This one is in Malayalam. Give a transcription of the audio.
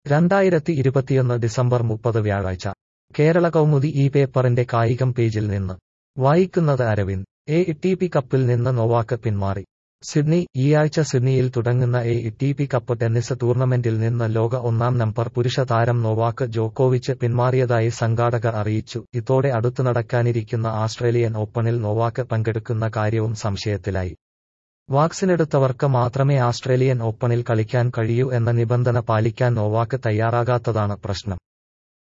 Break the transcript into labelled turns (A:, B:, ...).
A: രണ്ടായിരത്തി ഇരുപത്തിയൊന്ന് ഡിസംബർ മുപ്പത് വ്യാഴാഴ്ച കേരള കൗമുദി ഈ പേപ്പറിന്റെ കായികം പേജിൽ നിന്ന് വായിക്കുന്നത് അരവിന്ദ് എ ടി പി കപ്പിൽ നിന്ന് നോവാക്ക് പിന്മാറി സിഡ്നി ഈയാഴ്ച സിഡ്നിയിൽ തുടങ്ങുന്ന A T P cup tennis ടൂർണമെന്റിൽ നിന്ന് ലോക ഒന്നാം നമ്പർ പുരുഷ താരം നോവാക്ക് ജോക്കോവിച്ച് പിന്മാറിയതായി സംഘാടകർ അറിയിച്ചു ഇതോടെ അടുത്തു നടക്കാനിരിക്കുന്ന ആസ്ട്രേലിയൻ ഓപ്പണിൽ നോവാക്ക് പങ്കെടുക്കുന്ന കാര്യവും സംശയത്തിലായി വാക്സിനെടുത്തവർക്ക് മാത്രമേ ആസ്ട്രേലിയൻ ഓപ്പണിൽ കളിക്കാൻ കഴിയൂ എന്ന നിബന്ധന പാലിക്കാൻ നോവാക്ക് തയ്യാറാകാത്തതാണ് പ്രശ്നം